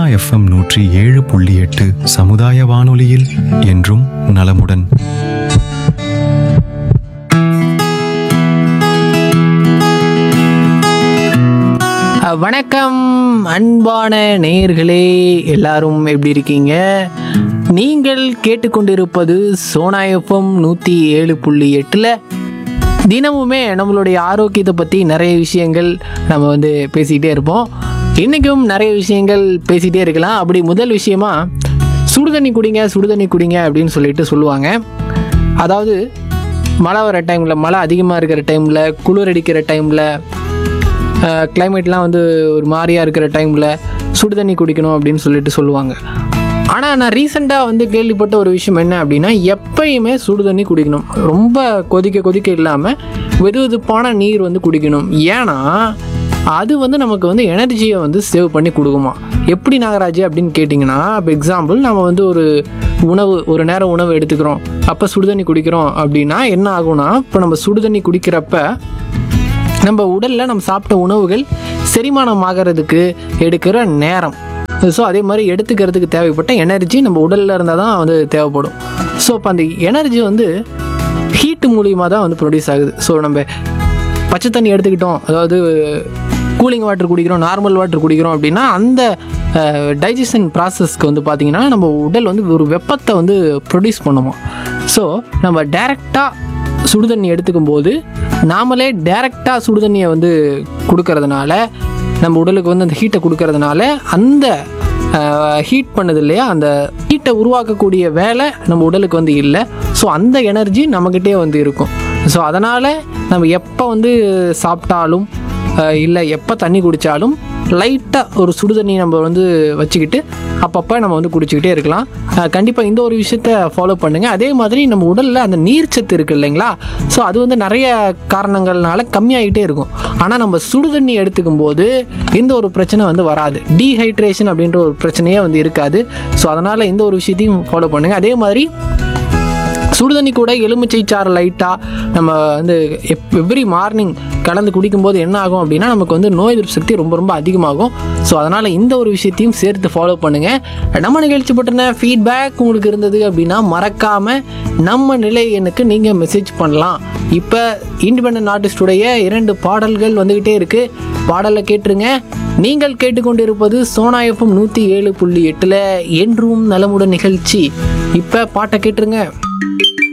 FM நூற்றி ஏழு புள்ளி எட்டு சமுதாய வானொலியில் என்றும் நலமுடன் அஹ், வணக்கம் அன்பான நேயர்களே எல்லாரும் எப்படி இருக்கீங்க நீங்கள் கேட்டுக்கொண்டிருப்பது சோனா எஃப்எம் நூற்றி ஏழு புள்ளி எட்டில் தினமுமே நம்மளுடைய ஆரோக்கியத்தை பற்றி நிறைய விஷயங்கள் நம்ம வந்து பேசிக்கிட்டே இருப்போம் இன்றைக்கும் நிறைய விஷயங்கள் பேசிகிட்டே இருக்கலாம் அப்படி முதல் விஷயமா சுடுதண்ணி குடிங்க சுடுதண்ணி குடிங்க அப்படின்னு சொல்லிட்டு சொல்லுவாங்க அதாவது மழை வர டைமில் மழை அதிகமாக இருக்கிற டைமில் குளிர் அடிக்கிற டைமில் கிளைமேட்லாம் வந்து ஒரு மாதிரியாக இருக்கிற டைமில் சுடு தண்ணி குடிக்கணும் அப்படின்னு சொல்லிட்டு சொல்லுவாங்க ஆனால் நான் ரீசெண்டாக வந்து கேள்விப்பட்ட ஒரு விஷயம் என்ன அப்படின்னா எப்பயுமே சுடு தண்ணி குடிக்கணும் ரொம்ப கொதிக்க கொதிக்க இல்லாமல் வெது வெதுப்பான நீர் வந்து குடிக்கணும் ஏன்னா அது வந்து நமக்கு வந்து எனர்ஜியை வந்து சேவ் பண்ணி கொடுக்குமா எப்படி நாகராஜ் அப்படின்னு கேட்டிங்கன்னா இப்போ எக்ஸாம்பிள் நம்ம வந்து ஒரு உணவு ஒரு நேரம் உணவு எடுத்துக்கிறோம் அப்போ சுடுதண்ணி குடிக்கிறோம் அப்படின்னா என்ன ஆகும்னா இப்போ நம்ம சுடுதண்ணி குடிக்கிறப்ப நம்ம உடலில் நம்ம சாப்பிட்ட உணவுகள் செரிமானம் ஆகிறதுக்கு எடுக்கிற நேரம் ஸோ அதே மாதிரி எடுத்துக்கிறதுக்கு தேவைப்பட்ட எனர்ஜி நம்ம உடலில் இருந்தால் தான் வந்து தேவைப்படும் ஸோ அப்போ அந்த எனர்ஜி வந்து ஹீட் மூலியமாக தான் வந்து ப்ரொடியூஸ் ஆகுது ஸோ நம்ம பச்சை தண்ணி எடுத்துக்கிட்டோம் அதாவது கூலிங் வாட்டர் குடிக்கிறோம் நார்மல் வாட்டர் குடிக்கிறோம் அப்படின்னா அந்த டைஜஷன் ப்ராசஸ்க்கு வந்து பார்த்திங்கன்னா நம்ம உடல் வந்து ஒரு வெப்பத்தை வந்து ப்ரொடியூஸ் பண்ணுமா ஸோ நம்ம டைரெக்டாக சுடுதண்ணி எடுத்துக்கும் போது நாமளே டைரெக்டாக சுடுதண்ணியை வந்து கொடுக்கறதுனால நம்ம உடலுக்கு வந்து அந்த ஹீட்டை கொடுக்கறதுனால அந்த ஹீட் பண்ணுது இல்லையா அந்த ஹீட்டை உருவாக்கக்கூடிய வேலை நம்ம உடலுக்கு வந்து இல்லை ஸோ அந்த எனர்ஜி நம்மக்கிட்டே வந்து இருக்கும் ஸோ அதனால் நம்ம எப்போ வந்து சாப்பிட்டாலும் இல்லை எப்போ தண்ணி குடித்தாலும் லைட்டாக ஒரு சுடு தண்ணி நம்ம வந்து வச்சுக்கிட்டு அப்பப்போ நம்ம வந்து குடிச்சிக்கிட்டே இருக்கலாம் கண்டிப்பாக இந்த ஒரு விஷயத்த ஃபாலோ பண்ணுங்கள் அதே மாதிரி நம்ம உடலில் அந்த நீர்ச்சத்து இருக்குது இல்லைங்களா ஸோ அது வந்து நிறைய காரணங்கள்னால கம்மியாகிட்டே இருக்கும் ஆனால் நம்ம சுடு தண்ணி எடுத்துக்கும் போது இந்த ஒரு பிரச்சனை வந்து வராது டீஹைட்ரேஷன் அப்படின்ற ஒரு பிரச்சனையே வந்து இருக்காது ஸோ அதனால் இந்த ஒரு விஷயத்தையும் ஃபாலோ பண்ணுங்கள் அதே மாதிரி சுடுதண்ணி கூட எலுமிச்சை சாறு லைட்டாக நம்ம வந்து எப் எவ்ரி மார்னிங் கலந்து குடிக்கும்போது என்ன ஆகும் அப்படின்னா நமக்கு வந்து நோய் எதிர்ப்பு சக்தி ரொம்ப ரொம்ப அதிகமாகும் ஸோ அதனால் இந்த ஒரு விஷயத்தையும் சேர்த்து ஃபாலோ பண்ணுங்கள் நம்ம நிகழ்ச்சி பற்றின ஃபீட்பேக் உங்களுக்கு இருந்தது அப்படின்னா மறக்காமல் நம்ம நிலை எனக்கு நீங்கள் மெசேஜ் பண்ணலாம் இப்போ இண்டிபெண்ட் ஆர்டிஸ்டுடைய இரண்டு பாடல்கள் வந்துக்கிட்டே இருக்குது பாடலை கேட்டுருங்க நீங்கள் கேட்டுக்கொண்டிருப்பது சோனா எஃப்எம் நூற்றி ஏழு புள்ளி எட்டில் என்றும் நலமுடன் நிகழ்ச்சி இப்போ பாட்டை கேட்டுருங்க